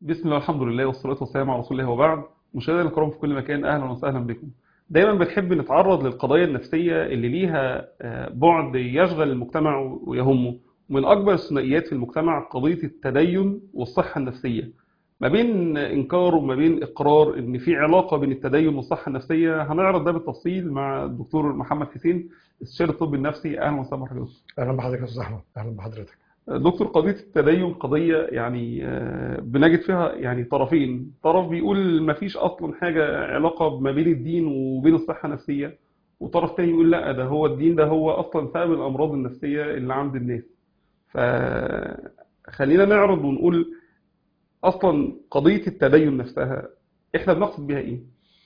بسم الله والحمد لله والصلاة والسلام على رسول الله وبعد مشاهدينا الكرام في كل مكان أهلا وسهلا بكم دايما بنحب نتعرض للقضايا النفسية اللي ليها آه، بعد يشغل المجتمع ويهمه ومن أكبر الثنائيات في المجتمع قضية التدين والصحة النفسية ما بين إنكار وما بين إقرار إن في علاقة بين التدين والصحة النفسية هنعرض ده بالتفصيل مع الدكتور محمد حسين استشاري الطب النفسي أهلا وسهلا بحضرتك اهلا بحضرتك يا استاذ احمد اهلا بحضرتك دكتور قضية التدين قضية يعني آه، بنجد فيها يعني طرفين طرف بيقول ما فيش أصلا حاجة علاقة ما بين الدين وبين الصحة النفسية وطرف تاني يقول لا ده هو الدين ده هو أصلا سبب الأمراض النفسية اللي عند الناس فخلينا نعرض ونقول أصلا قضية التدين نفسها إحنا بنقصد بيها إيه؟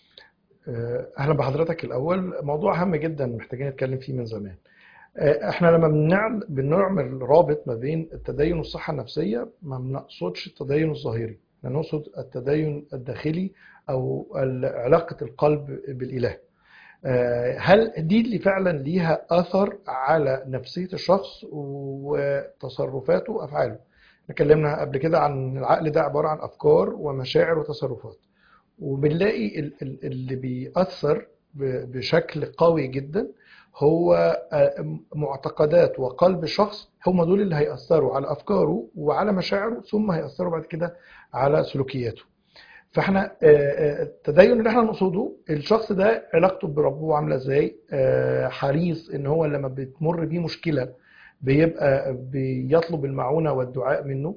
آه، اهلا بحضرتك الاول موضوع هام جدا محتاجين نتكلم فيه من زمان آه، احنا لما بنعمل بنعمل رابط ما بين التدين والصحه النفسيه ما بنقصدش التدين الظاهري احنا نقصد التدين الداخلي او ال- علاقه القلب بالاله آه، هل دي اللي فعلا ليها اثر على نفسيه الشخص وتصرفاته وافعاله اتكلمنا قبل كده عن العقل ده عباره عن افكار ومشاعر وتصرفات وبنلاقي ال- ال- اللي بيأثر ب- بشكل قوي جدا هو آه، معتقدات وقلب الشخص هم دول اللي هيأثروا على أفكاره وعلى مشاعره ثم هيأثروا بعد كده على سلوكياته فاحنا آه، آه، التدين اللي احنا نقصده الشخص ده علاقته بربه عامله ازاي آه، حريص ان هو لما بتمر بيه مشكله بيبقى بيطلب المعونه والدعاء منه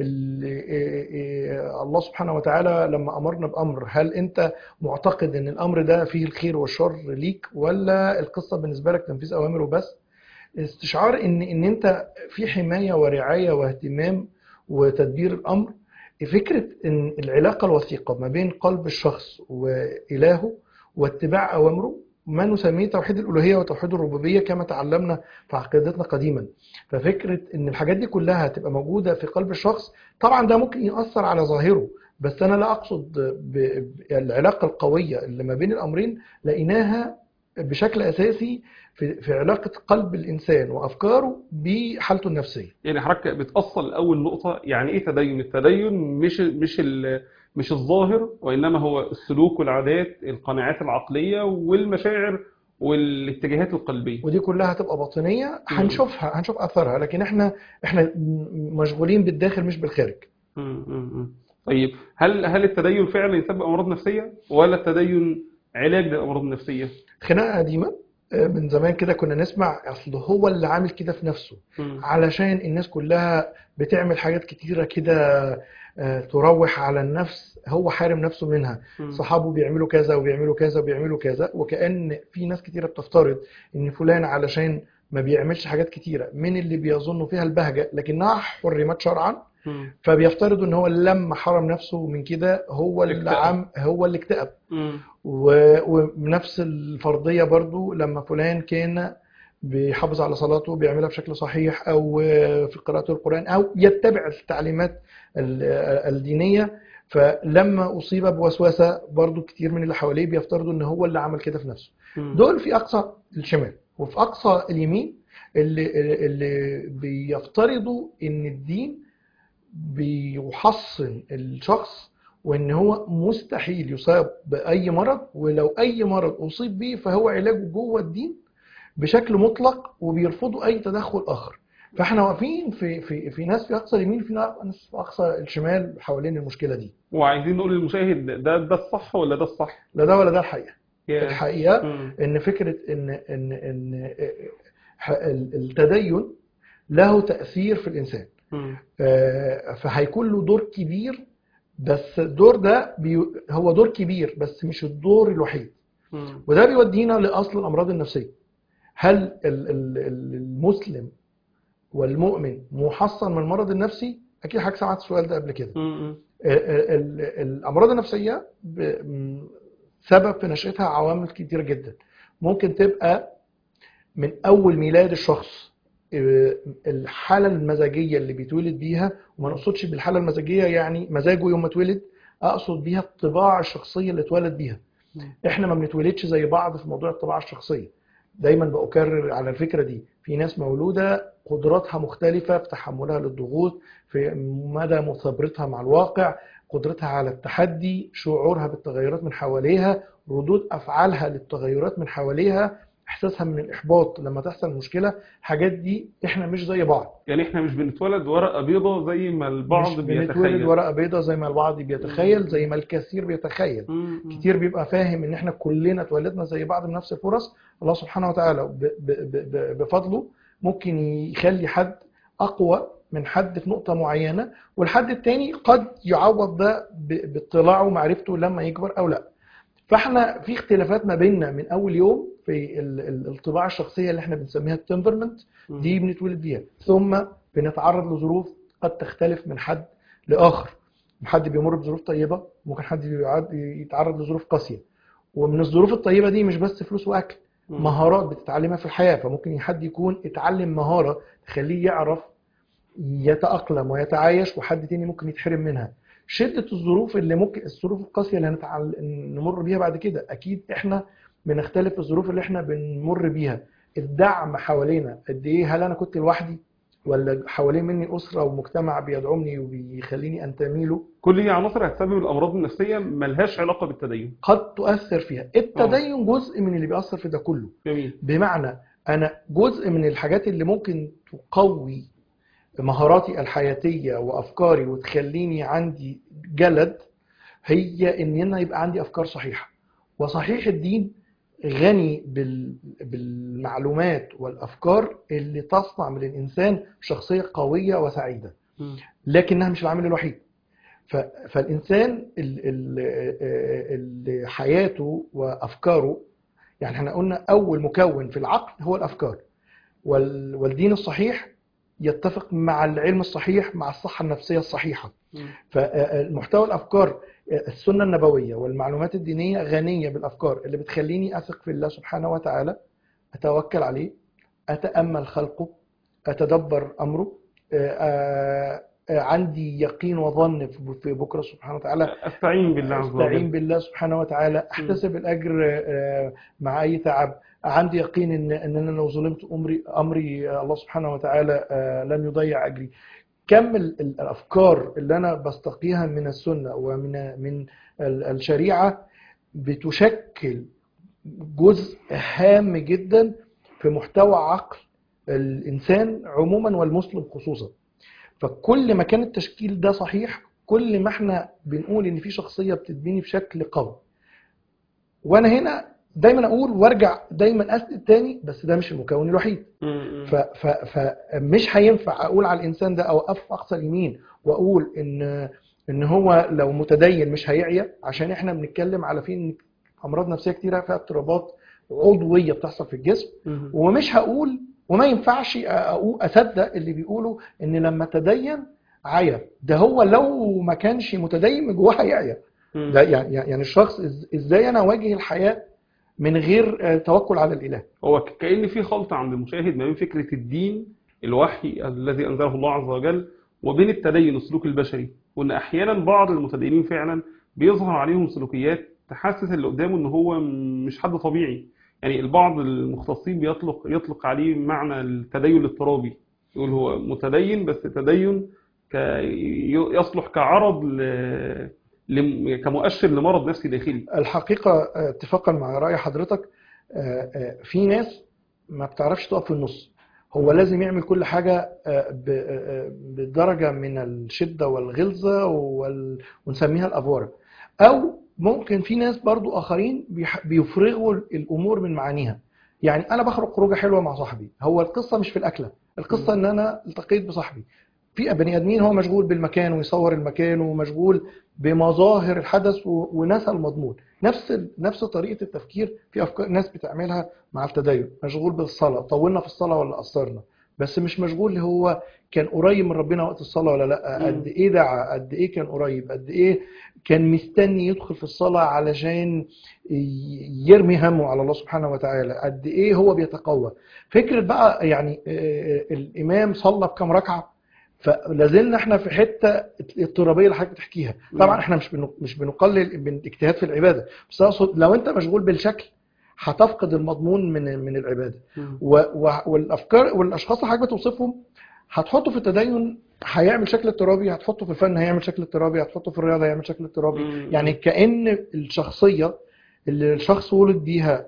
ال- آه، آه، الله سبحانه وتعالى لما امرنا بامر هل انت معتقد ان الامر ده فيه الخير والشر ليك ولا القصه بالنسبه لك تنفيذ اوامر وبس استشعار ان ان انت في حمايه ورعايه واهتمام وتدبير الامر فكره ان العلاقه الوثيقه ما بين قلب الشخص والهه واتباع اوامره ما نسميه توحيد الالوهيه وتوحيد الربوبيه كما تعلمنا في عقيدتنا قديما ففكره ان الحاجات دي كلها تبقى موجوده في قلب الشخص طبعا ده ممكن ياثر على ظاهره بس انا لا اقصد ب- بالعلاقه القويه اللي ما بين الامرين لقيناها بشكل اساسي في في علاقه قلب الانسان وافكاره بحالته النفسيه يعني حضرتك بتأصل أول نقطة يعني إيه تدين؟ التدين مش مش ال مش الظاهر وإنما هو السلوك والعادات القناعات العقلية والمشاعر والاتجاهات القلبية ودي كلها هتبقى باطنيه هنشوفها هنشوف اثرها لكن احنا احنا مشغولين بالداخل مش بالخارج مم، مم، مم. طيب هل هل التدين فعلا يسبب أمراض نفسية ولا التدين علاج للأمراض النفسية؟ خناقه قديمه آه، من زمان كده كنا نسمع اصل هو اللي عامل كده في نفسه مم. علشان الناس كلها بتعمل حاجات كتيره كده آه، تروح على النفس هو حارم نفسه منها مم. صحابه بيعملوا كذا وبيعملوا كذا وبيعملوا كذا وكأن في ناس كتيرة بتفترض ان فلان علشان ما بيعملش حاجات كتيرة من اللي بيظنوا فيها البهجة لكنها حرمت شرعا مم. فبيفترضوا ان هو لما حرم نفسه من كده هو اللي اكتئب. عم هو اللي اكتئب مم. و- ونفس الفرضية برضو لما فلان كان بيحافظ على صلاته بيعملها بشكل صحيح أو في قراءة القرآن أو يتبع التعليمات ال- الدينية فلما أصيب بوسوسة برضو كتير من اللي حواليه بيفترضوا إن هو اللي عمل كده في نفسه مم. دول في أقصى الشمال وفي أقصى اليمين اللي, اللي بيفترضوا إن الدين بيحصن الشخص وان هو مستحيل يصاب باي مرض ولو اي مرض اصيب به فهو علاجه جوه الدين بشكل مطلق وبيرفضوا اي تدخل اخر فاحنا واقفين في في في ناس في اقصى اليمين في ناس في اقصى الشمال حوالين المشكله دي وعايزين نقول للمشاهد ده ده الصح ولا ده الصح؟ لا ده ولا ده الحقيقه يا- الحقيقه مم. ان فكره ان ان ان ح- التدين له تاثير في الانسان مم. آه، فهيكون له دور كبير بس الدور ده بي هو دور كبير بس مش الدور الوحيد مم. وده بيودينا لأصل الأمراض النفسية هل ال- ال- ال- المسلم والمؤمن محصن من المرض النفسي؟ أكيد حضرتك سمعت السؤال ده قبل كده مم. ال- ال- الأمراض النفسية ب- م- سبب في نشأتها عوامل كتير جدا ممكن تبقى من أول ميلاد الشخص آه، الحالة المزاجية اللي بيتولد بيها وما نقصدش بالحالة المزاجية يعني مزاجه يوم ما اتولد أقصد بيها الطباع الشخصية اللي اتولد بيها مم. احنا ما بنتولدش زي بعض في موضوع الطباع الشخصية دايما بأكرر على الفكرة دي في ناس مولودة قدراتها مختلفة في تحملها للضغوط في مدى مثابرتها مع الواقع قدرتها على التحدي شعورها بالتغيرات من حواليها ردود افعالها للتغيرات من حواليها احساسها من الاحباط لما تحصل مشكله الحاجات دي احنا مش زي بعض يعني احنا مش بنتولد ورقة بيضة زي ما البعض مش بنتولد بيتخيل ورقه بيضاء زي ما البعض بيتخيل زي ما الكثير بيتخيل مم. مم. كتير بيبقى فاهم ان احنا كلنا اتولدنا زي بعض بنفس الفرص الله سبحانه وتعالى ب- ب- ب- ب- بفضله ممكن يخلي حد اقوى من حد في نقطة معينة والحد التاني قد يعوض ده ب- باطلاعه ومعرفته لما يكبر او لا فاحنا في اختلافات ما بيننا من اول يوم في ال- ال- الطباع الشخصية اللي احنا بنسميها التمبرمنت مم. دي بنتولد بيها ثم بنتعرض لظروف قد تختلف من حد لآخر حد بيمر بظروف طيبة ممكن حد بيعد- يتعرض لظروف قاسية ومن الظروف الطيبة دي مش بس فلوس وأكل مم. مهارات بتتعلمها في الحياة فممكن حد يكون اتعلم مهارة تخليه يعرف يتأقلم ويتعايش وحد تاني ممكن يتحرم منها شدة الظروف اللي ممكن الظروف القاسية اللي هنتعل... نمر بيها بعد كده أكيد إحنا بنختلف في الظروف اللي إحنا بنمر بيها الدعم حوالينا قد إيه هل أنا كنت لوحدي ولا حوالين مني أسرة ومجتمع بيدعمني وبيخليني أنتمي له كل دي عناصر هتسبب الامراض النفسيه ملهاش علاقه بالتدين قد تؤثر فيها التدين جزء من اللي بيأثر في ده كله جميل بمعنى أنا جزء من الحاجات اللي ممكن تقوي مهاراتي الحياتية وأفكاري وتخليني عندي جلد هي إن أنا يبقى عندي أفكار صحيحة وصحيح الدين غني بال- بالمعلومات والأفكار اللي تصنع من الإنسان شخصية قوية وسعيدة مم. لكنها مش العامل الوحيد ف- فالإنسان ال- ال- اللي حياته وأفكاره يعني احنا قلنا أول مكون في العقل هو الأفكار وال- والدين الصحيح يتفق مع العلم الصحيح مع الصحة النفسية الصحيحة مم. فالمحتوى الأفكار السنة النبوية والمعلومات الدينية غنية بالأفكار اللي بتخليني أثق في الله سبحانه وتعالى أتوكل عليه أتأمل خلقه أتدبر أمره آه، آه، عندي يقين وظن في- في بكرة سبحانه وتعالى استعين بالله عز استعين وجل بالله سبحانه وتعالى احتسب الاجر آه، مع اي تعب عندي يقين ان ان انا لو ظلمت امري امري آه، الله سبحانه وتعالى آه، لن يضيع اجري كم ال- ال- الافكار اللي انا بستقيها من السنه ومن من ال- الشريعه بتشكل جزء هام جدا في محتوى عقل الانسان عموما والمسلم خصوصا فكل ما كان التشكيل ده صحيح كل ما احنا بنقول ان في شخصيه بتتبني بشكل قوي وانا هنا دايما اقول وارجع دايما اسال تاني بس ده مش المكون الوحيد مم. ف- ف- فمش هينفع اقول على الانسان ده اوقفه في اقصى اليمين واقول ان ان هو لو متدين مش هيعيا عشان احنا بنتكلم على في امراض نفسيه كتيره فيها اضطرابات عضويه بتحصل في الجسم مم. ومش هقول وما ينفعش أقول اصدق اللي بيقولوا ان لما تدين عيا ده هو لو ما كانش متدين من جواه هيعيا مم. ده يعني يعني الشخص إز- ازاي انا اواجه الحياه من غير آه، توكل على الاله هو ك- كأن في خلط عند المشاهد ما بين فكرة الدين الوحي الذي أنزله الله عز وجل وبين التدين السلوك البشري وإن أحيانا بعض المتدينين فعلا بيظهر عليهم سلوكيات تحسس اللي قدامه إن هو م- مش حد طبيعي يعني البعض المختصين بيطلق يطلق عليه معنى التدين الاضطرابي يقول هو متدين بس تدين ك... ي- يصلح كعرض ل... ل... كمؤشر لمرض نفسي داخلي الحقيقه آه، اتفاقا مع راي حضرتك آه، آه، في ناس ما بتعرفش تقف في النص هو لازم يعمل كل حاجه آه، ب- آه، بدرجه من الشده والغلظه وال- ونسميها الافوره او ممكن في ناس برضو اخرين بيح- بيفرغوا الامور من معانيها يعني انا بخرج خروجه حلوه مع صاحبي هو القصه مش في الاكله القصه ان انا التقيت بصاحبي في بني ادمين هو مشغول بالمكان ويصور المكان ومشغول بمظاهر الحدث و- ونسى المضمون نفس ال- نفس طريقه التفكير في افكار ناس بتعملها مع التدين مشغول بالصلاه طولنا في الصلاه ولا قصرنا بس مش مشغول اللي هو كان قريب من ربنا وقت الصلاه ولا لا مم. قد ايه دعا قد ايه كان قريب قد ايه كان مستني يدخل في الصلاه علشان ي- يرمي همه على الله سبحانه وتعالى قد ايه هو بيتقوى فكره بقى يعني آه، آه، الامام صلى بكام ركعه فلازلنا احنا في حته الاضطرابيه اللي حضرتك بتحكيها طبعا مم. احنا مش بن- مش بنقلل من الاجتهاد في العباده بس اقصد لو انت مشغول بالشكل هتفقد المضمون من من العباده مم. و- و- والافكار والاشخاص اللي حضرتك بتوصفهم هتحطه في التدين هيعمل شكل اضطرابي هتحطه في الفن هيعمل شكل اضطرابي هتحطه في الرياضه هيعمل شكل اضطرابي مم. يعني كأن الشخصيه اللي الشخص ولد بيها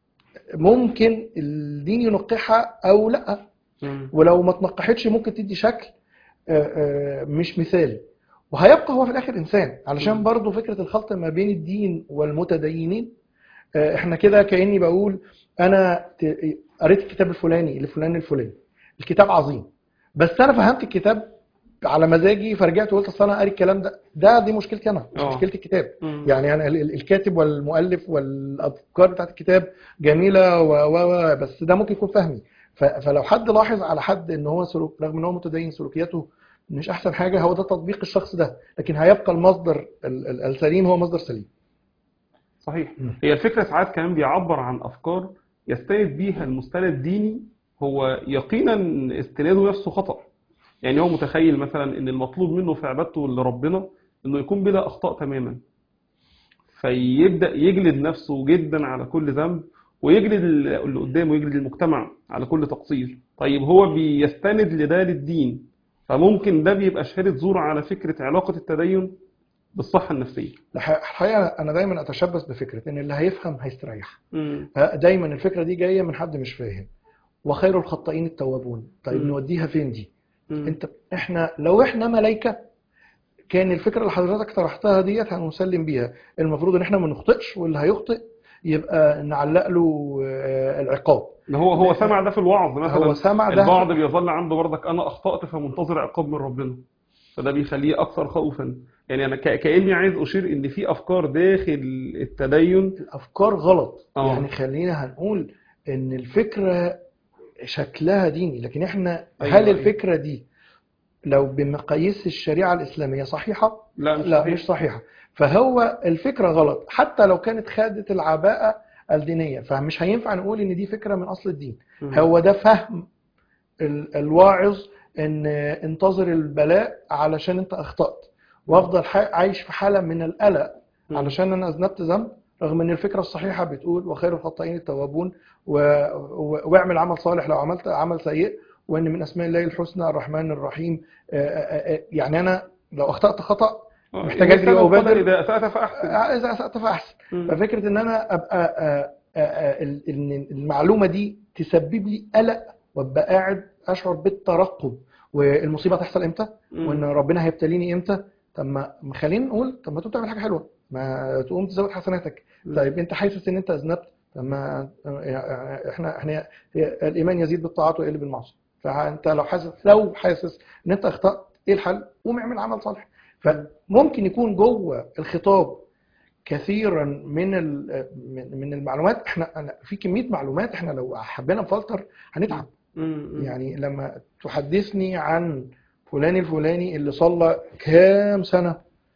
ممكن الدين ينقحها او لا مم. ولو ما تنقحتش ممكن تدي شكل آه، آه، مش مثالي وهيبقى هو في الاخر انسان علشان مم. برضو فكره الخلط ما بين الدين والمتدينين آه، احنا كده كاني بقول انا ت- قريت الكتاب الفلاني لفلان الفلاني الكتاب عظيم بس انا فهمت الكتاب على مزاجي فرجعت وقلت اصل انا قاري الكلام ده ده دي مشكلتي انا مش آه. مشكله الكتاب مم. يعني انا ال- ال- الكاتب والمؤلف والافكار بتاعت الكتاب جميله و و و بس ده ممكن يكون فهمي ف- فلو حد لاحظ على حد ان هو سلوك رغم ان هو متدين سلوكياته مش احسن حاجه هو ده تطبيق الشخص ده لكن هيبقى المصدر ال- ال- السليم هو مصدر سليم صحيح مم. هي الفكرة ساعات كمان بيعبر عن أفكار يستند بيها المستند الديني هو يقينا استناده نفسه خطأ يعني هو متخيل مثلا ان المطلوب منه في عبادته لربنا انه يكون بلا اخطاء تماما فيبدأ يجلد نفسه جدا على كل ذنب ويجلد اللي قدامه ويجلد المجتمع على كل تقصير طيب هو بيستند لده للدين فممكن ده بيبقى شهادة زور على فكرة علاقة التدين بالصحة النفسية الح- الحقيقه انا دايما اتشبث بفكره ان اللي هيفهم هيستريح مم. دايما الفكره دي جايه من حد مش فاهم وخير الخطائين التوابون طيب مم. نوديها فين دي مم. انت احنا لو احنا ملائكه كان الفكره اللي حضرتك طرحتها ديت هنسلم بيها المفروض ان احنا ما نخطئش واللي هيخطئ يبقى نعلق له آه، العقاب ده هو هو سمع ده في الوعظ مثلا هو سمع ده البعض بيظل عنده برضك انا اخطأت فمنتظر عقاب من ربنا فده بيخليه اكثر خوفا يعني انا ك- كأني عايز اشير ان في افكار داخل التدين الافكار غلط اه. يعني خلينا هنقول ان الفكره شكلها ديني لكن احنا أيوة، هل أيوة. الفكره دي لو بمقاييس الشريعه الاسلاميه صحيحه لا مش لا صحيح. مش صحيحه فهو الفكره غلط حتى لو كانت خدت العباءه الدينيه فمش هينفع نقول ان دي فكره من اصل الدين مم. هو ده فهم ال- الواعظ ان انتظر البلاء علشان انت اخطأت وافضل ح- عايش في حالة من القلق مم. علشان انا اذنبت ذنب رغم ان الفكرة الصحيحة بتقول وخير الخطائين التوابون و... و... واعمل عمل صالح لو عملت عمل سيء وان من اسماء الله الحسنى الرحمن الرحيم آه، آه، آه، يعني انا لو اخطأت خطأ آه، محتاج إذا أجري كان وأبادر. القدر اذا اسأت فاحسن آه، اذا اسأت فاحسن مم. ففكرة ان انا ابقى آه، آه، آه، ال- ان المعلومة دي تسبب لي قلق وابقى قاعد اشعر بالترقب والمصيبة تحصل امتى مم. وان ربنا هيبتليني امتى طب ما ما خلينا نقول طب ما تقوم تعمل حاجة حلوة ما تقوم تزود حسناتك مم. طيب انت حاسس ان انت اذنبت طب ما احنا احنا هي- الايمان يزيد بالطاعات ويقل بالمعصية فانت لو حاسس لو حاسس ان انت اخطأت ايه الحل قوم اعمل عمل صالح فممكن يكون جوه الخطاب كثيرا من ال- من من المعلومات احنا أنا- في كميه معلومات احنا لو حبينا نفلتر هنتعب مم. يعني لما تحدثني عن فلان الفلاني اللي صلى كام سنه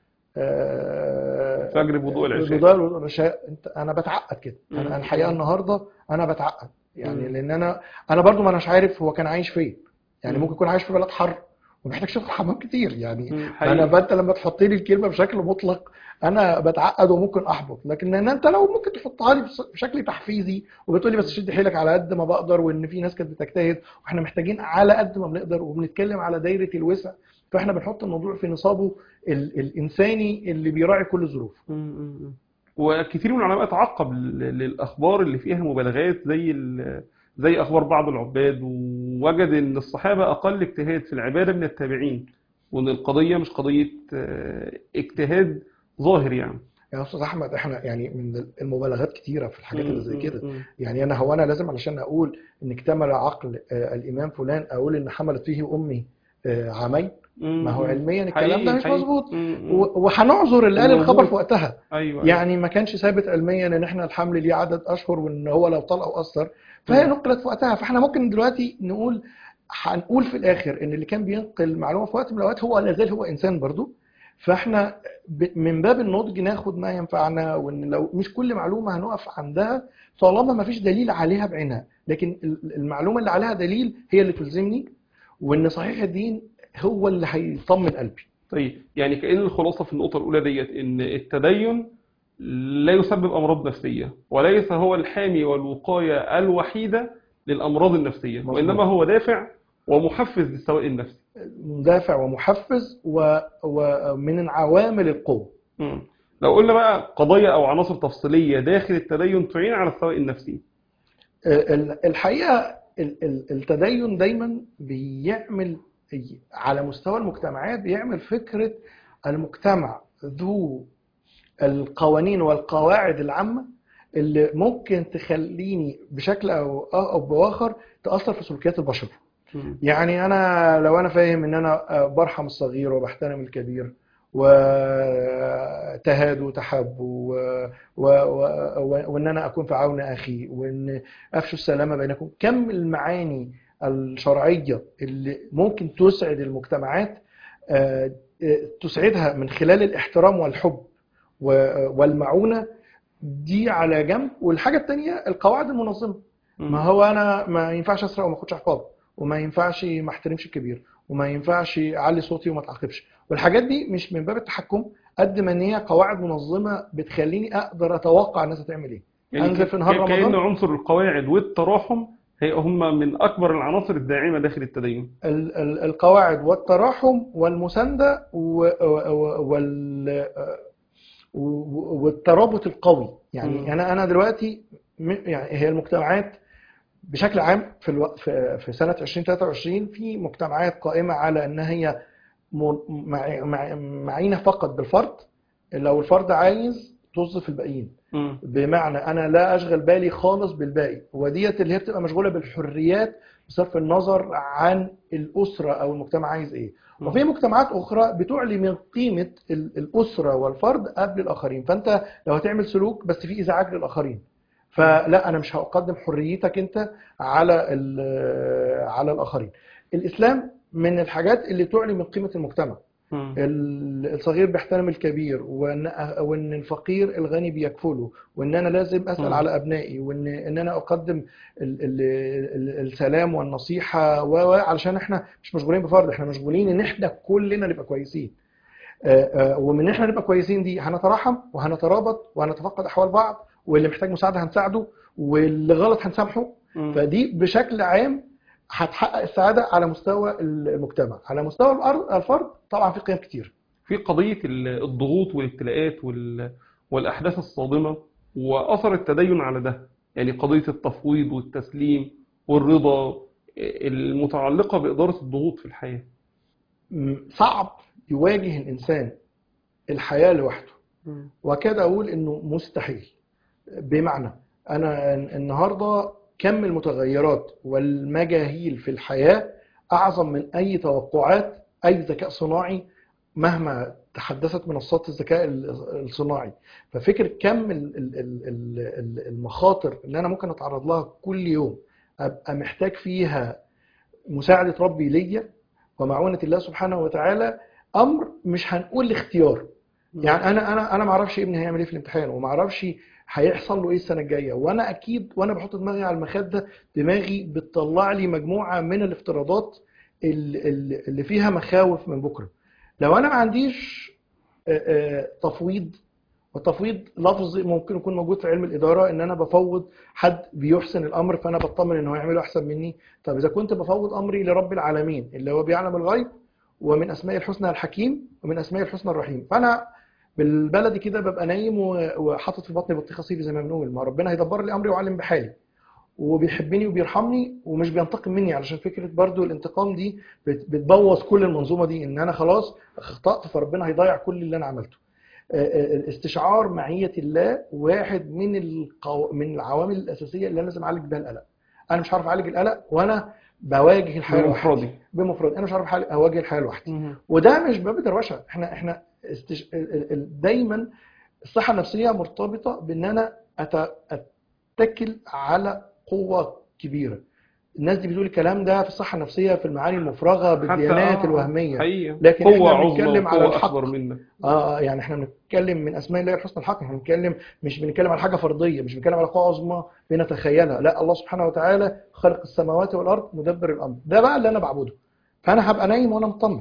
آه، فجر بوضوء العشاء. بوضوء العشاء انت انا بتعقد كده مم. انا الحقيقه النهارده انا بتعقد يعني مم. لان انا انا برضو ما اناش عارف هو كان عايش فين يعني مم. ممكن يكون عايش في بلد حر ومحتاج شغل حمام كتير يعني مم. انا حقيقي. بقى انت لما تحط لي الكلمه بشكل مطلق انا بتعقد وممكن احبط لكن ان انت لو ممكن تحطها لي بص- بشكل تحفيزي وبتقول لي بس شد حيلك على قد ما بقدر وان في ناس كانت بتجتهد واحنا محتاجين على قد ما بنقدر وبنتكلم على دايره الوسع فاحنا بنحط الموضوع في نصابه ال الانساني اللي بيراعي كل الظروف مم. مم. وكثير من العلماء تعقب ل- للاخبار اللي فيها مبالغات زي ال- زي اخبار بعض العباد ووجد ان الصحابه اقل اجتهاد في العباده من التابعين وان القضيه مش قضيه آه، اجتهاد ظاهر يعني يا استاذ احمد احنا يعني من المبالغات كتيره في الحاجات اللي زي كده مم. يعني انا هو انا لازم علشان اقول ان اكتمل عقل آه، الامام فلان اقول ان حملت فيه امي آه، عامين مم. ما هو علميا الكلام حقيقي- ده مش حقيقي. مظبوط مم. و- وهنعذر اللي قال الخبر موجود. في وقتها ايوه يعني ما كانش ثابت علميا ان احنا الحمل ليه عدد اشهر وان هو لو طلق واثر فهي مم. نقلت في وقتها فاحنا ممكن دلوقتي نقول هنقول في الاخر ان اللي كان بينقل معلومه في وقت من الاوقات هو لا زال هو انسان برضو فاحنا ب- من باب النضج ناخد ما ينفعنا وان لو مش كل معلومه هنقف عندها طالما ما فيش دليل عليها بعينها لكن ال- المعلومه اللي عليها دليل هي اللي تلزمني وان صحيح الدين هو اللي هيطمن قلبي طيب يعني كأن الخلاصة في النقطة الأولى ديت إن التدين لا يسبب أمراض نفسية وليس هو الحامي والوقاية الوحيدة للأمراض النفسية مظبوط. وإنما هو دافع ومحفز للسواء النفسي مدافع ومحفز و- ومن عوامل القوة مم. لو قلنا بقى قضايا او عناصر تفصيليه داخل التدين تعين على السواء النفسي ال- الحقيقة ال- ال- التدين دايما بيعمل على مستوى المجتمعات بيعمل فكرة المجتمع ذو القوانين والقواعد العامة اللي ممكن تخليني بشكل أو أو بآخر تأثر في سلوكيات البشر مم. يعني أنا لو أنا فاهم إن أنا برحم الصغير وبحترم الكبير وتهاد وتحاب و... و... و... وان انا اكون في عون اخي وان افشوا السلام بينكم كم المعاني الشرعيه اللي ممكن تسعد المجتمعات آه، آه، تسعدها من خلال الاحترام والحب و- والمعونه دي على جنب والحاجه الثانيه القواعد المنظمه ما هو انا ما ينفعش اسرق وما اخدش عقاب وما ينفعش ما احترمش الكبير وما ينفعش اعلي صوتي وما اتعاقبش والحاجات دي مش من باب التحكم قد ما ان هي قواعد منظمه بتخليني اقدر اتوقع الناس هتعمل ايه يعني انزل في نهار ك- كأن رمضان عنصر القواعد والتراحم هي هم من اكبر العناصر الداعمه داخل التدين ال- ال- القواعد والتراحم والمسانده و- و- وال و- والترابط القوي مم. يعني انا انا دلوقتي م- يعني هي المجتمعات بشكل عام في الو... في في سنه 2023 في مجتمعات قائمه على ان هي م- مع... مع... معينه فقط بالفرد لو الفرد عايز طز في الباقيين مم. بمعنى انا لا اشغل بالي خالص بالباقي وديت اللي هي بتبقى مشغوله بالحريات بصرف النظر عن الاسره او المجتمع عايز ايه مم. وفي مجتمعات اخرى بتعلي من قيمه ال- الاسره والفرد قبل الاخرين فانت لو هتعمل سلوك بس في ازعاج للاخرين فلا انا مش هقدم حريتك انت على ال- على الاخرين الاسلام من الحاجات اللي تعلي من قيمه المجتمع مم. ال- الصغير بيحترم الكبير وان وان الفقير الغني بيكفله وان انا لازم اسال مم. على ابنائي وان ان انا اقدم ال ال ال السلام والنصيحه و و- علشان احنا مش مشغولين بفرد احنا مشغولين ان احنا كلنا نبقى كويسين آه، آه، ومن احنا نبقى كويسين دي هنتراحم وهنترابط وهنتفقد احوال بعض واللي محتاج مساعده هنساعده واللي غلط هنسامحه مم. فدي بشكل عام هتحقق السعاده على مستوى المجتمع على مستوى الأر- الفرد طبعا في قيم كتير في قضية ال- الضغوط والابتلاءات وال- والأحداث الصادمة وأثر التدين على ده يعني قضية التفويض والتسليم والرضا المتعلقة بإدارة الضغوط في الحياة م- صعب يواجه الانسان الحياه لوحده وكاد اقول انه مستحيل بمعنى انا النهارده كم المتغيرات والمجاهيل في الحياه اعظم من اي توقعات اي ذكاء صناعي مهما تحدثت منصات الذكاء ال- الصناعي ففكره كم ال- ال- ال- ال- المخاطر اللي انا ممكن اتعرض لها كل يوم ابقى محتاج فيها مساعده ربي ليا ومعونه الله سبحانه وتعالى امر مش هنقول اختيار يعني انا انا انا ما اعرفش ابني هيعمل ايه في الامتحان وما اعرفش هيحصل له ايه السنه الجايه وانا اكيد وانا بحط دماغي على المخده دماغي بتطلع لي مجموعه من الافتراضات ال- ال- اللي فيها مخاوف من بكره لو انا ما عنديش آه، آه، تفويض والتفويض لفظ ممكن يكون موجود في علم الاداره ان انا بفوض حد بيحسن الامر فانا بطمن ان هو يعمله احسن مني طب اذا كنت بفوض امري لرب العالمين اللي هو بيعلم الغيب ومن اسماء الحسنى الحكيم ومن اسماء الحسنى الرحيم فانا بالبلدي كده ببقى نايم و- وحاطط في بطني بطيخه صيفي زي ما بنقول ما ربنا هيدبر لي امري ويعلم بحالي وبيحبني وبيرحمني ومش بينتقم مني علشان فكره برضو الانتقام دي بت- بتبوظ كل المنظومه دي ان انا خلاص اخطات فربنا هيضيع كل اللي انا عملته آه، آه، استشعار معيه الله واحد من القو... من العوامل الاساسيه اللي انا لازم اعالج بيها القلق انا مش عارف اعالج القلق وانا بواجه الحياه لوحدي بمفردي بمفردي انا مش عارف أحل- اواجه الحياه لوحدي وده مش باب دروشه احنا احنا استش... ال- ال- ال- دايما الصحه النفسيه مرتبطه بان انا أت... اتكل على قوه كبيره الناس دي بتقول الكلام ده في الصحه النفسيه في المعاني المفرغه بالديانات حتى- الوهميه حقيقة لكن قوة إحنا عظمى بنتكلم على وقوة الحق. أكبر منا اه يعني احنا بنتكلم من اسماء الله الحسنى الحق احنا بنتكلم مش بنتكلم على حاجه فرديه مش بنتكلم على قوه عظمى بنتخيلها لا الله سبحانه وتعالى خلق السماوات والارض مدبر الامر ده بقى اللي انا بعبده فانا هبقى نايم وانا مطمن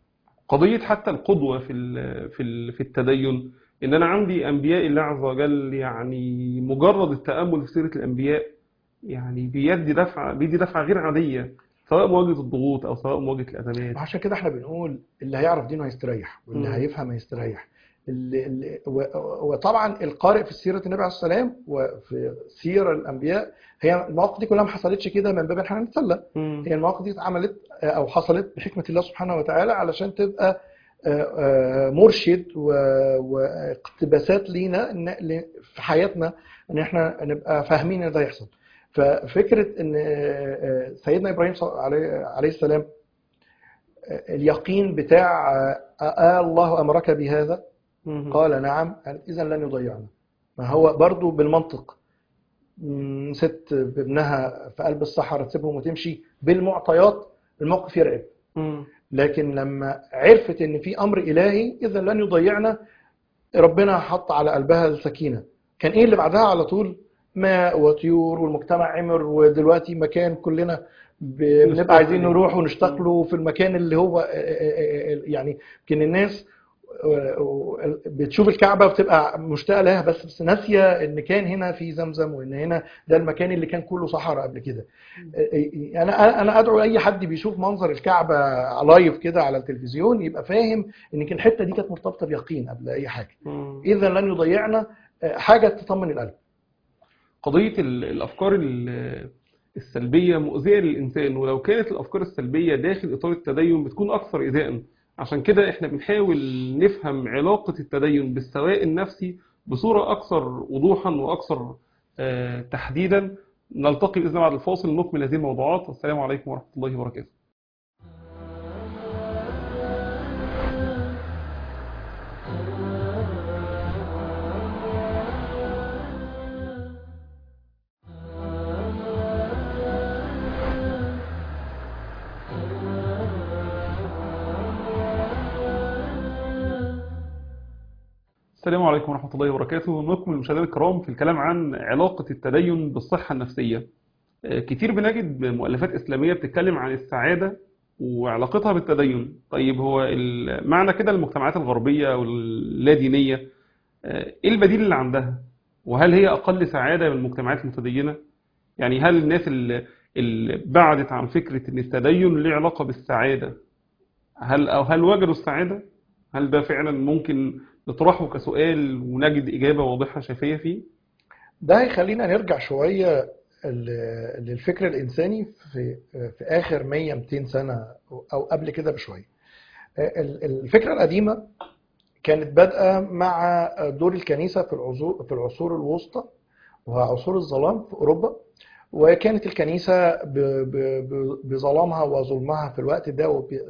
قضية حتى القدوة في ال- في ال- في التدين إن أنا عندي أنبياء الله عز وجل يعني مجرد التأمل في سيرة الأنبياء يعني بيدي دفعة بيدي دفعة غير عادية سواء مواجهة الضغوط أو سواء مواجهة الأزمات عشان كده احنا بنقول اللي هيعرف دينه هيستريح واللي مم. هيفهم هيستريح اللي اللي و- وطبعا القارئ في سيره النبي عليه الصلاه والسلام وفي سير الانبياء هي المواقف دي كلها ما حصلتش كده من باب ان احنا نتسلى مم. هي المواقف دي اتعملت آه، او حصلت بحكمه الله سبحانه وتعالى علشان تبقى آه، آه، مرشد و- واقتباسات لينا إن- ل- في حياتنا ان احنا نبقى فاهمين ان ده يحصل ففكره ان آه، آه، سيدنا ابراهيم صلى- عليه عليه السلام آه، اليقين بتاع آه، آه الله امرك بهذا مم. قال نعم قالت اذا لن يضيعنا ما هو برضو بالمنطق مم، ست بابنها في قلب الصحراء تسيبهم وتمشي بالمعطيات الموقف يرعب مم. لكن لما عرفت ان في امر الهي اذا لن يضيعنا ربنا حط على قلبها السكينه كان ايه اللي بعدها على طول ماء وطيور والمجتمع عمر ودلوقتي مكان كلنا ب- بنبقى عايزين نروح ونشتاق له في المكان اللي هو يعني يمكن الناس بتشوف الكعبه بتبقى مشتاقه لها بس بس ناسيه ان كان هنا في زمزم وان هنا ده المكان اللي كان كله صحراء قبل كده انا انا ادعو اي حد بيشوف منظر الكعبه لايف كده على التلفزيون يبقى فاهم ان كان الحته دي كانت مرتبطه بيقين قبل اي حاجه مم. اذا لن يضيعنا حاجه تطمن القلب قضية ال- الأفكار ال- السلبية مؤذية للإنسان ولو كانت الأفكار السلبية داخل إطار التدين بتكون أكثر إيذاء عشان كده إحنا بنحاول نفهم علاقة التدين بالسواء النفسي بصورة أكثر وضوحا وأكثر آه، تحديدا نلتقي بإذن الله بعد الفاصل نكمل هذه الموضوعات والسلام عليكم ورحمة الله وبركاته السلام عليكم ورحمة الله وبركاته نكمل مشاهدينا الكرام في الكلام عن علاقة التدين بالصحة النفسية آه، كتير بنجد مؤلفات إسلامية بتتكلم عن السعادة وعلاقتها بالتدين طيب هو ال- معنى كده المجتمعات الغربية واللادينية آه، إيه البديل اللي عندها وهل هي أقل سعادة من المجتمعات المتدينة يعني هل الناس اللي اللي بعدت عن فكرة إن التدين له علاقة بالسعادة هل أو هل وجدوا السعادة هل ده فعلا ممكن نطرحه كسؤال ونجد إجابة واضحة شافية فيه؟ ده هيخلينا نرجع شويه ل- للفكر الانساني في في اخر 100 200 سنه او قبل كده بشويه ال- الفكره القديمه كانت بادئه مع دور الكنيسه في العصور في العصور الوسطى وعصور الظلام في اوروبا وكانت الكنيسه ب- ب- ب- بظلامها وظلمها في الوقت ده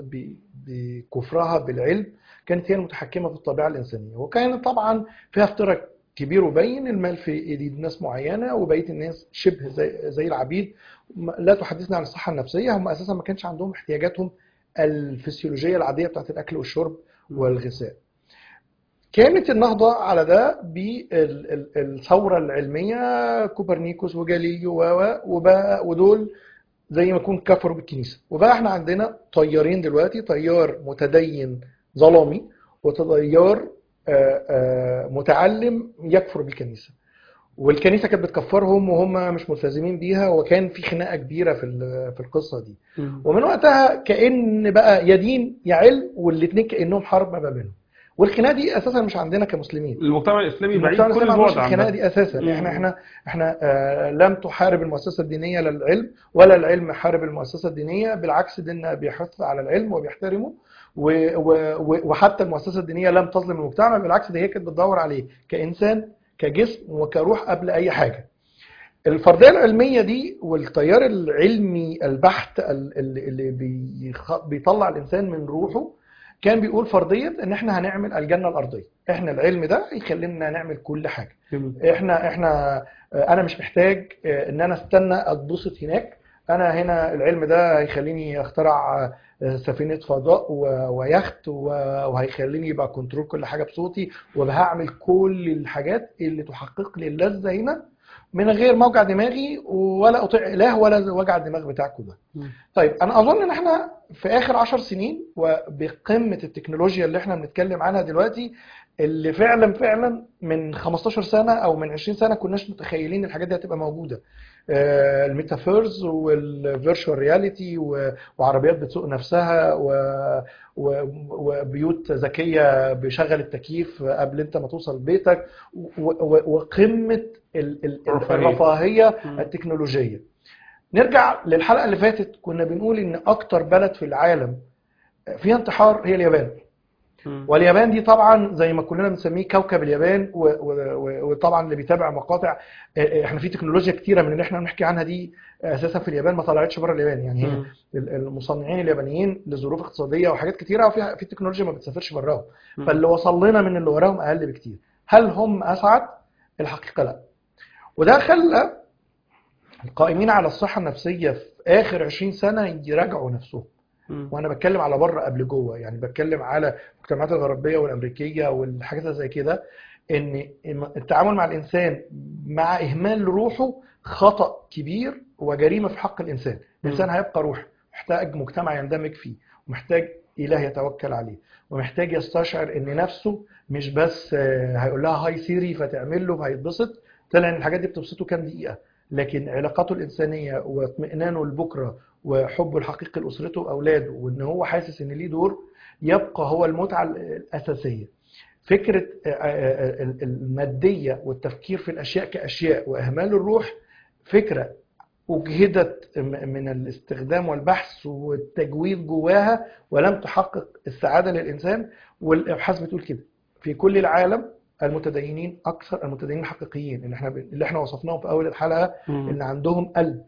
وبكفرها بالعلم كانت هي المتحكمه في الطبيعه الانسانيه وكانت طبعا فيها افتراء كبير وبين المال في ايدي ناس معينه وبقيه الناس شبه زي زي العبيد م- لا تحدثنا عن الصحه النفسيه هم اساسا ما كانش عندهم احتياجاتهم الفسيولوجيه العاديه بتاعت الاكل والشرب والغذاء كانت النهضة على ده بالثورة العلمية كوبرنيكوس وجاليليو و- وبقى ودول زي ما يكون كفروا بالكنيسة وبقى احنا عندنا طيارين دلوقتي طيار متدين ظلامي وطيار آه، آه، متعلم يكفر بالكنيسة والكنيسة كانت بتكفرهم وهم مش ملتزمين بيها وكان في خناقة كبيرة في ال- في القصة دي ومن وقتها كأن بقى يا دين يا علم والاتنين كأنهم حرب ما بينهم والخناقه دي اساسا مش عندنا كمسلمين المجتمع الإسلامي بعيد المجتمع كل الاسلامي ما عندوش البعد الخناقه عنها دي اساسا مم. احنا احنا احنا آه لم تحارب المؤسسه الدينيه للعلم ولا العلم حارب المؤسسه الدينيه بالعكس ديننا بيحث على العلم وبيحترمه و- و- و- وحتى المؤسسه الدينيه لم تظلم المجتمع بالعكس ده هي كانت بتدور عليه كانسان كجسم وكروح قبل اي حاجه الفرضيه العلميه دي والتيار العلمي البحت ال- اللي اللي بيخ- بيطلع الانسان من روحه كان بيقول فرضيه ان احنا هنعمل الجنه الارضيه احنا العلم ده يخلينا نعمل كل حاجه جميل. احنا احنا انا مش محتاج ان انا استنى اتبسط هناك انا هنا العلم ده هيخليني اخترع سفينه فضاء و- ويخت و- وهيخليني يبقى كنترول كل حاجه بصوتي وهعمل كل الحاجات اللي تحقق لي اللذه هنا من غير ما اوجع دماغي ولا اطيع اله ولا وجع الدماغ بتاعكم ده مم. طيب انا اظن ان احنا في اخر عشر سنين وبقمه التكنولوجيا اللي احنا بنتكلم عنها دلوقتي اللي فعلا فعلا من 15 سنه او من 20 سنه كناش متخيلين الحاجات دي هتبقى موجوده آه، الميتافيرز والفيرتشوال رياليتي وعربيات بتسوق نفسها و- و- وبيوت ذكيه بيشغل التكييف قبل انت ما توصل بيتك و- و- وقمه ال- ال- الرفاهية. الرفاهيه مم. التكنولوجيه نرجع للحلقه اللي فاتت كنا بنقول ان اكتر بلد في العالم فيها انتحار هي اليابان مم. واليابان دي طبعا زي ما كلنا بنسميه كوكب اليابان و- و- و- وطبعا اللي بيتابع مقاطع آه، احنا في تكنولوجيا كتيره من اللي احنا بنحكي عنها دي اساسا في اليابان ما طلعتش بره اليابان يعني هي مم. ال- المصنعين اليابانيين لظروف اقتصاديه وحاجات كتيره وفي في تكنولوجيا ما بتسافرش براهم مم. فاللي وصل لنا من اللي وراهم اقل بكتير هل هم اسعد الحقيقه لا وده خلى القائمين على الصحه النفسيه في اخر 20 سنه يراجعوا نفسهم مم. وانا بتكلم على بره قبل جوه يعني بتكلم على المجتمعات الغربيه والامريكيه والحاجات اللي زي كده ان التعامل مع الانسان مع اهمال روحه خطا كبير وجريمه في حق الانسان الانسان هيبقى روح محتاج مجتمع يندمج فيه ومحتاج اله يتوكل عليه ومحتاج يستشعر ان نفسه مش بس آه، هيقول لها هاي سيري فتعمل له فهيتبسط طلع ان الحاجات دي بتبسطه كام دقيقه لكن علاقاته الانسانيه واطمئنانه لبكره وحبه الحقيقي لاسرته واولاده وان هو حاسس ان ليه دور يبقى هو المتعه الاساسيه فكره آه، آه، آه، الماديه والتفكير في الاشياء كاشياء واهمال الروح فكره اجهدت م- من الاستخدام والبحث والتجويد جواها ولم تحقق السعاده للانسان والابحاث بتقول كده في كل العالم المتدينين اكثر المتدينين الحقيقيين اللي احنا اللي احنا وصفناهم في اول الحلقه مم. ان عندهم قلب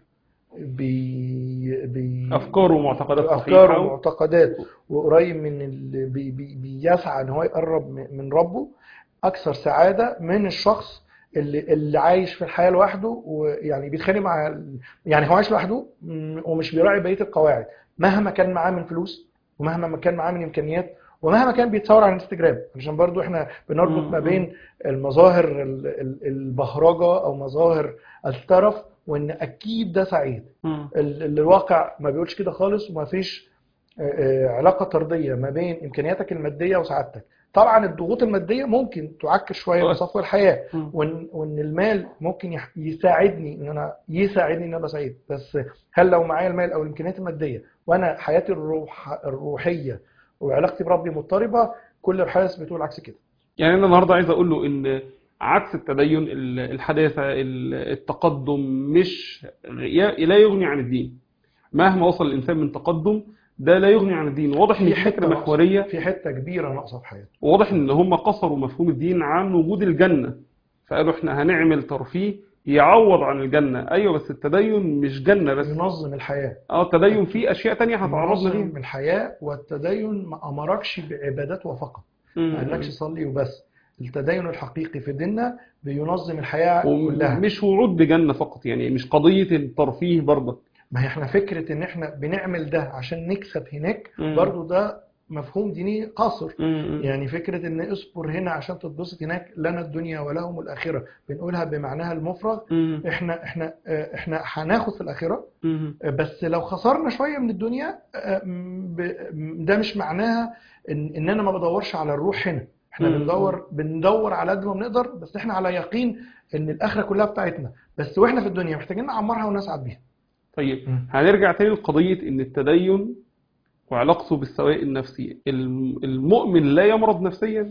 بي بي افكار ومعتقدات افكار صحيحه ومعتقدات وقريب من اللي بي بي بيسعى ان هو يقرب م- من ربه اكثر سعاده من الشخص اللي اللي عايش في الحياه لوحده ويعني بيتخانق مع ال- يعني هو عايش لوحده م- ومش بيراعي بقيه القواعد مهما كان معاه من فلوس ومهما ما كان معاه من امكانيات ومهما كان بيتصور على الانستجرام عشان برضو احنا بنربط ما مم. بين المظاهر ال- ال- البهرجه او مظاهر الترف وان اكيد ده سعيد مم. ال- ال- الواقع ما بيقولش كده خالص وما فيش آه، آه، علاقة طردية ما بين إمكانياتك المادية وسعادتك طبعا الضغوط المادية ممكن تعكر شوية من صفو الحياة مم. وإن, وإن المال ممكن يح- يساعدني إن أنا يساعدني إن أنا أبقى سعيد بس هل لو معايا المال أو الإمكانيات المادية وأنا حياتي الروح الروحية وعلاقتي بربي مضطربة كل الحواس بتقول عكس كده يعني انا النهارده عايز اقول له ان عكس التدين ال- الحداثه ال- التقدم مش ي- لا يغني عن الدين مهما وصل الانسان من تقدم ده لا يغني عن الدين واضح ان في في حتة فكره ناقصة. محوريه في حتة كبيرة ناقصة في حياتي وواضح ان هم قصروا مفهوم الدين عن وجود الجنه فقالوا احنا هنعمل ترفيه يعوض عن الجنه ايوه بس التدين مش جنه بس ينظم الحياة اه التدين فيه اشياء تانية هتعرضنا ليها ينظم الحياة والتدين ما أمركش بعبادات وفقط ما قالكش صلي وبس التدين الحقيقي في ديننا بينظم الحياة كلها ومش وعود بجنه فقط يعني مش قضيه الترفيه برضه ما هي احنا فكرة ان احنا بنعمل ده عشان نكسب هناك مم. برضو ده مفهوم ديني قاصر مم. يعني فكرة ان اصبر هنا عشان تتبسط هناك لنا الدنيا ولهم الآخرة بنقولها بمعناها المفرغ مم. احنا احنا اه، احنا هناخد في الآخرة مم. اه، بس لو خسرنا شوية من الدنيا اه، م- ب- م- ده مش معناها ان, ان انا ما بدورش على الروح هنا احنا مم. بندور بندور على قد ما بنقدر بس احنا على يقين ان الآخرة كلها بتاعتنا بس واحنا في الدنيا محتاجين نعمرها ونسعد بيها طيب مم. هنرجع تاني لقضية إن التدين وعلاقته بالسواء النفسي الم- المؤمن لا يمرض نفسيا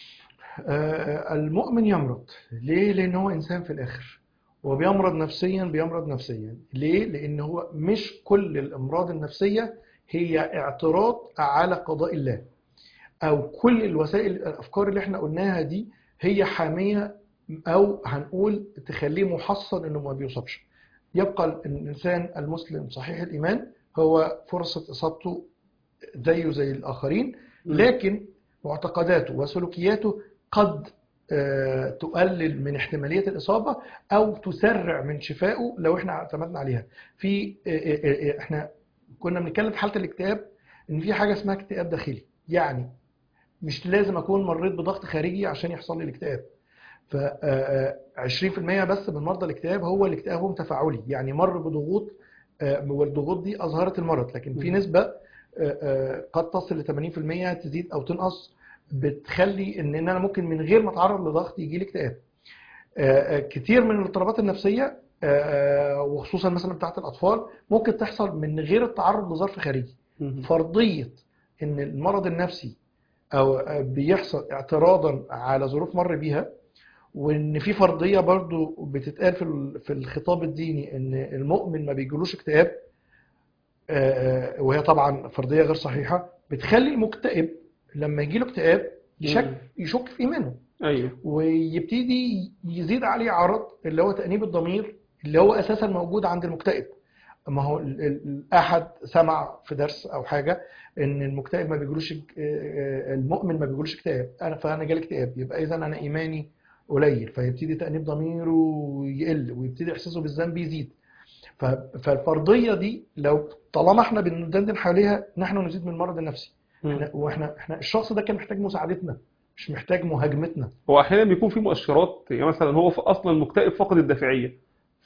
آه، المؤمن يمرض ليه؟ لأن هو إنسان في الآخر وبيمرض نفسيا بيمرض نفسيا ليه؟ لأن هو مش كل الأمراض النفسية هي اعتراض على قضاء الله أو كل الوسائل الأفكار اللي احنا قلناها دي هي حامية أو هنقول تخليه محصن إنه ما بيصابش يبقى الإنسان المسلم صحيح الإيمان هو فرصة إصابته زيه زي الآخرين لكن معتقداته وسلوكياته قد آه، تقلل من احتمالية الإصابة أو تسرع من شفائه لو احنا اعتمدنا عليها في آه، آه، آه، احنا كنا بنتكلم في حالة الاكتئاب ان في حاجة اسمها اكتئاب داخلي يعني مش لازم اكون مريت بضغط خارجي عشان يحصل لي الاكتئاب ف آه، آه، 20% بس من مرضى الاكتئاب هو الاكتئاب هم تفاعلي يعني مر بضغوط آه، والضغوط دي اظهرت المرض لكن في مم. نسبة آه، آه، قد تصل ل 80% تزيد او تنقص بتخلي ان إن انا ممكن من غير ما اتعرض لضغط يجي لي اكتئاب آه، آه، كتير من الاضطرابات النفسيه آه، وخصوصا مثلا بتاعت الاطفال ممكن تحصل من غير التعرض لظرف خارجي مم. فرضيه ان المرض النفسي او آه، بيحصل اعتراضا على ظروف مر بيها وان في فرضيه برضو بتتقال في ال- في الخطاب الديني ان المؤمن ما بيجيلوش اكتئاب آه، آه، وهي طبعا فرضيه غير صحيحه بتخلي المكتئب لما يجيله اكتئاب يشك مم. يشك في ايمانه ايوه ويبتدي يزيد عليه عرض اللي هو تأنيب الضمير اللي هو اساسا موجود عند المكتئب ما هو ال- ال- احد سمع في درس او حاجه ان المكتئب ما بيجيلوش اك- آه، المؤمن ما بيجيلوش اكتئاب انا فانا جالي اكتئاب يبقى اذا انا ايماني قليل فيبتدي تأنيب ضميره يقل ويبتدي احساسه بالذنب يزيد ف- فالفرضيه دي لو طالما احنا بندندن حواليها نحن نزيد من المرض النفسي مم. احنا واحنا احنا الشخص ده كان محتاج مساعدتنا مش محتاج مهاجمتنا هو احيانا بيكون في مؤشرات يعني مثلا هو ف- اصلا المكتئب فاقد الدافعيه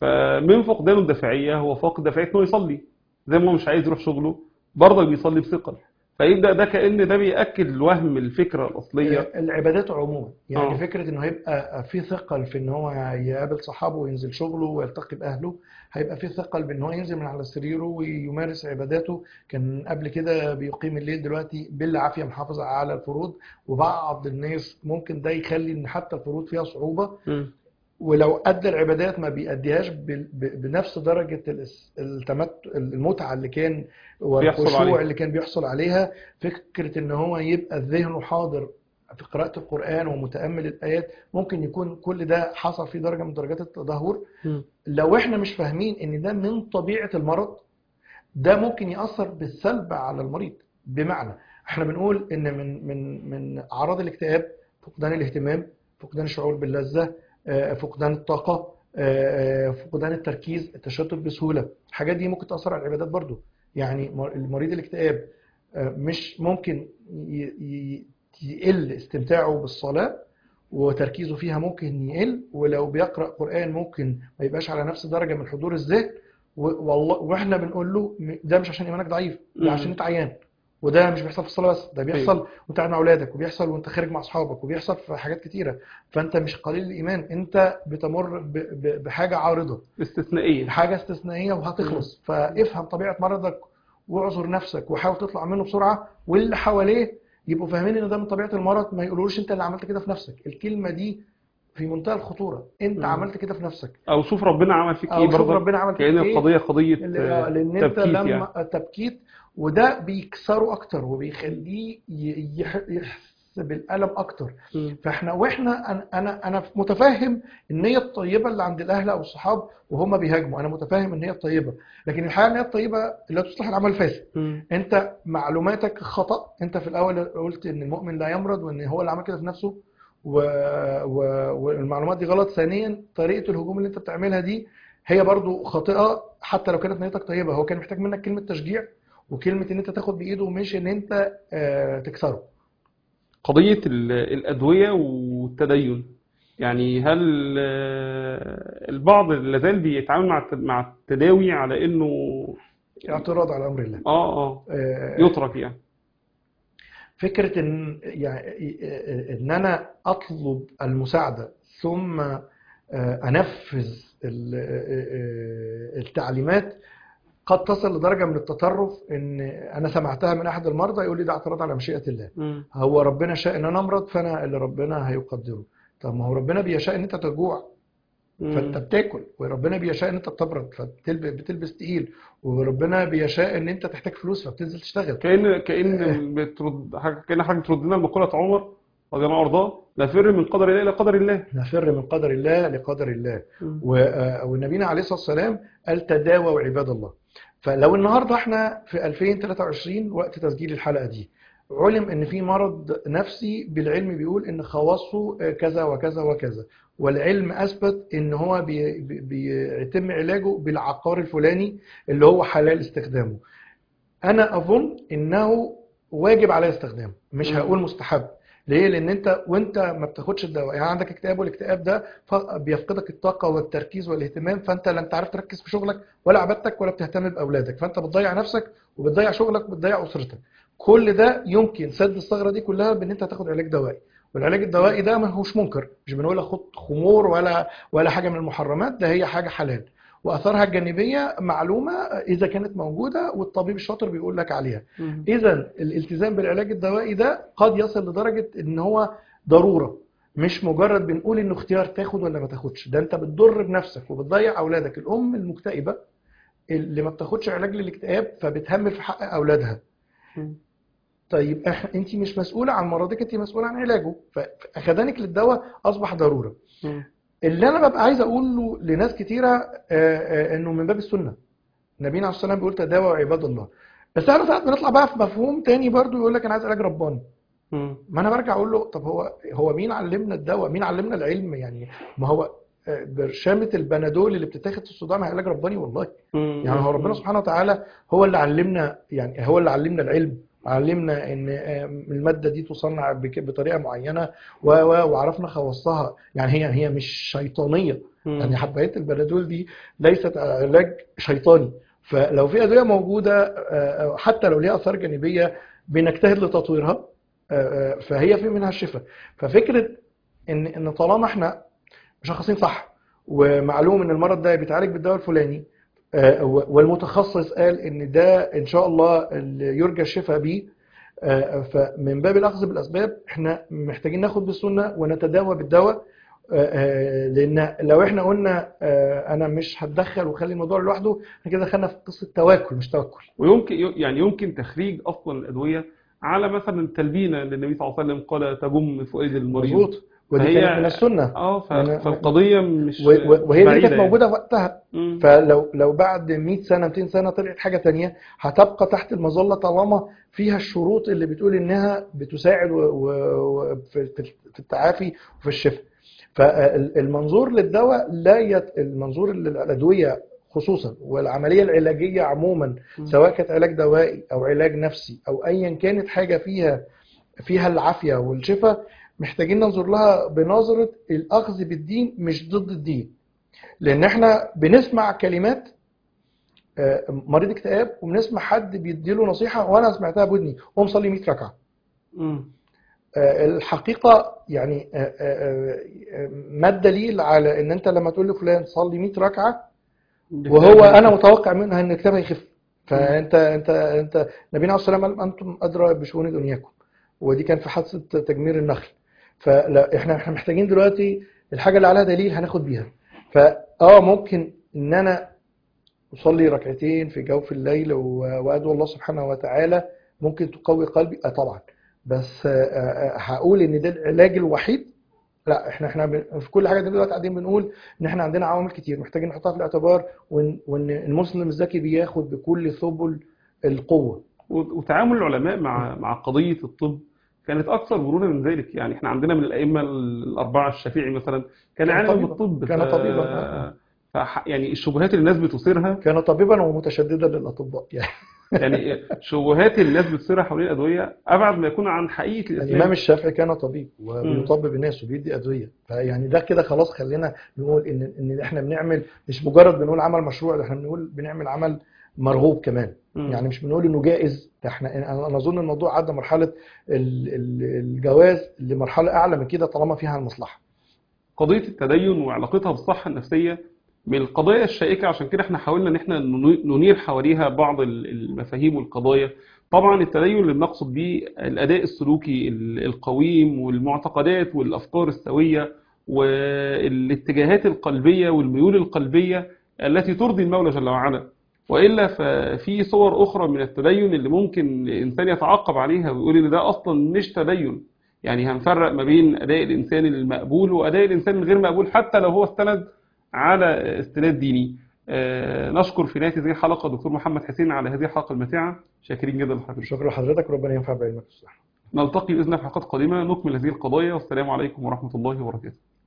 فمن فقدانه الدافعيه هو فاقد دافعيه انه يصلي زي ما هو مش عايز يروح شغله برضه بيصلي بثقل فيبدا ده كأن ده بيأكد الوهم الفكره الاصليه العبادات عموما يعني آه. فكره انه هيبقى في ثقل في ان هو يقابل صحابه وينزل شغله ويلتقي باهله هيبقى في ثقل بان هو ينزل من على سريره ويمارس عباداته كان قبل كده بيقيم الليل دلوقتي بالعافيه محافظ على الفروض وبعض الناس ممكن ده يخلي ان حتى الفروض فيها صعوبه مم. ولو أدى العبادات ما بيأديهاش بال- ب- بنفس درجة الاس- التمت المتعة اللي كان بيحصل والخشوع عليها. اللي كان بيحصل عليها فكرة إن هو يبقى ذهنه حاضر في قراءة القرآن ومتأمل الآيات ممكن يكون كل ده حصل فيه درجة من درجات التدهور مم. لو إحنا مش فاهمين إن ده من طبيعة المرض ده ممكن يأثر بالسلب على المريض بمعنى إحنا بنقول إن من من من أعراض الاكتئاب فقدان الاهتمام فقدان الشعور باللذة آه، فقدان الطاقة آه، آه، فقدان التركيز التشتت بسهولة الحاجات دي ممكن تأثر على العبادات برضو يعني مر- المريض الاكتئاب آه، مش ممكن ي- ي- يقل استمتاعه بالصلاة وتركيزه فيها ممكن يقل ولو بيقرأ قرآن ممكن ما يبقاش على نفس درجة من حضور الذهن و- والله واحنا بنقول له م- ده مش عشان ايمانك ضعيف ده مم. عشان انت عيان وده مش بيحصل في الصلاه بس ده بيحصل وانت قاعد مع اولادك وبيحصل وانت خارج مع اصحابك وبيحصل في حاجات كتيره فانت مش قليل الايمان انت بتمر ب- ب- بحاجه عارضه استثنائيه حاجه استثنائيه وهتخلص فافهم طبيعه مرضك واعذر نفسك وحاول تطلع منه بسرعه واللي حواليه يبقوا فاهمين ان ده من طبيعه المرض ما يقولوش انت اللي عملت كده في نفسك الكلمه دي في منتهى الخطوره انت مم. عملت كده في نفسك او شوف ربنا عمل فيك ايه او شوف برضه ربنا عمل فيك كأن ايه القضيه قضيه اللي- آه، آه، لان انت تبكيت لما يعني تبكيت وده بيكسره اكتر وبيخليه ي- يح- يحس بالالم اكتر مم. فاحنا واحنا أنا- انا انا متفهم النيه الطيبه اللي عند الاهل او الصحاب وهم بيهاجموا انا متفهم النيه الطيبه لكن الحقيقه النيه الطيبه لا تصلح العمل الفاسد مم. انت معلوماتك خطا انت في الاول قلت ان المؤمن لا يمرض وان هو اللي عمل كده في نفسه و... و... والمعلومات دي غلط ثانيا طريقه الهجوم اللي انت بتعملها دي هي برضو خاطئه حتى لو كانت نيتك طيبه هو كان محتاج منك كلمه تشجيع وكلمه ان انت تاخد بايده مش ان انت آه، تكسره قضية ال- الأدوية والتدين يعني هل آه، البعض لا زال بيتعامل مع الت- مع التداوي على إنه اعتراض على امر الله آه آه آه، يترك يعني فكرة إن يعني إن أنا أطلب المساعدة ثم آه، أنفذ ال- آه، التعليمات قد تصل لدرجة من التطرف إن أنا سمعتها من أحد المرضى يقول لي ده اعتراض على مشيئة الله مم. هو ربنا شاء إن أنا أمرض فأنا اللي ربنا هيقدره طب ما هو ربنا بيشاء إن أنت تجوع فانت مم. بتاكل وربنا بيشاء ان انت بتبرد فبتلبس بتلبس تقيل وربنا بيشاء ان انت تحتاج فلوس فبتنزل تشتغل كأن كأن بترد حاجة كأن حاجة بترد لنا مقولة عمر رضي الله عنه وأرضاه نفر من قدر الله إلى قدر الله نفر من قدر الله لقدر الله مم. و- آه، والنبينا عليه الصلاة والسلام قال تداووا عباد الله فلو النهاردة احنا في 2023 وقت تسجيل الحلقة دي علم ان في مرض نفسي بالعلم بيقول ان خواصه آه، كذا وكذا وكذا والعلم اثبت ان هو بي- بي- بيتم علاجه بالعقار الفلاني اللي هو حلال استخدامه انا اظن انه واجب على استخدامه مش مم. هقول مستحب ليه لان انت وانت ما بتاخدش الدواء يعني عندك اكتئاب والاكتئاب ده ف- بيفقدك الطاقه والتركيز والاهتمام فانت لا انت عارف تركز في شغلك ولا عبادتك ولا بتهتم باولادك فانت بتضيع نفسك وبتضيع شغلك وبتضيع اسرتك كل ده يمكن سد الثغره دي كلها بان انت تاخد علاج دوائي والعلاج الدوائي ده ما هوش منكر مش بنقول خد خمور ولا ولا حاجه من المحرمات ده هي حاجه حلال واثارها الجانبيه معلومه اذا كانت موجوده والطبيب الشاطر بيقول لك عليها مم. اذا الالتزام بالعلاج الدوائي ده قد يصل لدرجه ان هو ضروره مش مجرد بنقول انه اختيار تاخد ولا ما تاخدش ده انت بتضر بنفسك وبتضيع اولادك الام المكتئبه اللي ما بتاخدش علاج للاكتئاب فبتهمل في حق اولادها مم. طيب إح- انت مش مسؤوله عن مرضك انت مسؤوله عن علاجه فاخدانك للدواء اصبح ضروره مم. اللي انا ببقى عايز اقوله لناس كتيره آه، آه، انه من باب السنه نبينا عليه الصلاه والسلام بيقول تداووا عباد الله بس احنا ساعات بنطلع بقى في مفهوم تاني برضو يقول لك انا عايز علاج رباني مم. ما انا برجع اقول له طب هو هو مين علمنا الدواء مين علمنا العلم يعني ما هو آه، برشامه البنادول اللي بتتاخد في الصداع علاج رباني والله مم. يعني هو ربنا سبحانه وتعالى هو اللي علمنا يعني هو اللي علمنا العلم علمنا ان آه، الماده دي تصنع بك- بطريقه معينه و و وعرفنا خواصها يعني هي هي مش شيطانيه مم. يعني حبايات البنادول دي ليست علاج شيطاني فلو في ادويه موجوده آه، آه، حتى لو ليها اثار جانبيه بنجتهد لتطويرها آه، آه، فهي في منها الشفاء ففكره ان ان طالما احنا مشخصين صح ومعلوم ان المرض ده بيتعالج بالدواء الفلاني آه، و- والمتخصص قال ان ده ان شاء الله اللي يرجى الشفاء بيه آه، فمن باب الاخذ بالاسباب احنا محتاجين ناخد بالسنه ونتداوى بالدواء آه، آه، لان لو احنا قلنا آه، انا مش هتدخل وخلي الموضوع لوحده احنا كده دخلنا في قصه تواكل مش توكل ويمكن يعني يمكن تخريج اصلا الادويه على مثلا تلبينه للنبي صلى الله عليه وسلم قال تجم فؤاد المريض مظبوط ودي فهي- كانت من السنه اه ف- أنا- فالقضيه مش و- و- وهي دي بعيدة كانت يعني. موجوده وقتها مم. فلو لو بعد 100 سنه 200 سنه طلعت حاجه تانية هتبقى تحت المظله طالما فيها الشروط اللي بتقول انها بتساعد و- و- و- في في- في التعافي وفي الشفاء فالمنظور للدواء لا يت... المنظور للادويه خصوصا والعمليه العلاجيه عموما مم. سواء كانت علاج دوائي او علاج نفسي او ايا كانت حاجه فيها فيها العافيه والشفاء محتاجين ننظر لها بنظره الاخذ بالدين مش ضد الدين لان احنا بنسمع كلمات آه، مريض اكتئاب وبنسمع حد بيديله نصيحه وانا سمعتها بودني قوم صلي 100 ركعه مم. آه، الحقيقه يعني آه، آه، آه، ما الدليل على ان انت لما تقول لفلان صلي 100 ركعه وهو انا متوقع منه ان كتابه يخف فانت انت انت نبينا عليه الصلاه والسلام قال انتم ادرى بشؤون دنياكم ودي كان في حادثه تجمير النخل فلا احنا احنا محتاجين دلوقتي الحاجه اللي عليها دليل هناخد بيها فاه ممكن ان انا اصلي ركعتين في جوف الليل و- وادعو الله سبحانه وتعالى ممكن تقوي قلبي اه طبعا بس آه، آه، هقول ان ده العلاج الوحيد لا احنا احنا بن- في كل حاجه دلوقتي قاعدين بنقول ان احنا عندنا عوامل كتير محتاجين نحطها في الاعتبار وان وان المسلم الذكي بياخد بكل سبل القوه وتعامل العلماء مع مع قضية الطب كانت أكثر مرونة من ذلك يعني احنا عندنا من الأئمة الأربعة الشافعي مثلا كان كان عالم طبيبا. بالطب كان ف- طبيبا. آه. فح- يعني الشبهات اللي الناس بتثيرها كان طبيبا ومتشددا للاطباء يعني يعني شبهات اللي الناس بتثيرها حوالين الأدوية أبعد ما يكون عن حقيقة الامام الإسلام الشافعي كان طبيب وبيطبب الناس وبيدي ادويه فيعني ده كده خلاص خلينا نقول ان ان احنا بنعمل مش مجرد بنقول عمل مشروع ده احنا بنقول بنعمل عمل مرغوب كمان مم. يعني مش بنقول انه جائز احنا انا أنا اظن الموضوع عدى مرحله ال- ال- الجواز لمرحله اعلى من كده طالما فيها المصلحه قضية التدين وعلاقتها بالصحة النفسية من القضايا الشائكة عشان كده احنا حاولنا ان احنا نني- ننير حواليها بعض ال- المفاهيم والقضايا طبعا التدين اللي بنقصد بيه الأداء السلوكي ال- القويم والمعتقدات والأفكار السوية والاتجاهات القلبية والميول القلبية التي ترضي المولى جل وعلا وإلا ففي صور أخرى من التدين اللي ممكن الإنسان يتعقب عليها ويقول إن ده أصلا مش تدين يعني هنفرق ما بين أداء الإنسان المقبول وأداء الإنسان الغير مقبول حتى لو هو استند على استناد ديني آه، نشكر في نهاية هذه الحلقة دكتور محمد حسين على هذه الحلقة الماتعة شاكرين جدا لحضرتك شكرا لحضرتك وربنا ينفع بعلمك الصح نلتقي بإذن الله في حلقات قادمة نكمل هذه القضايا والسلام عليكم ورحمة الله وبركاته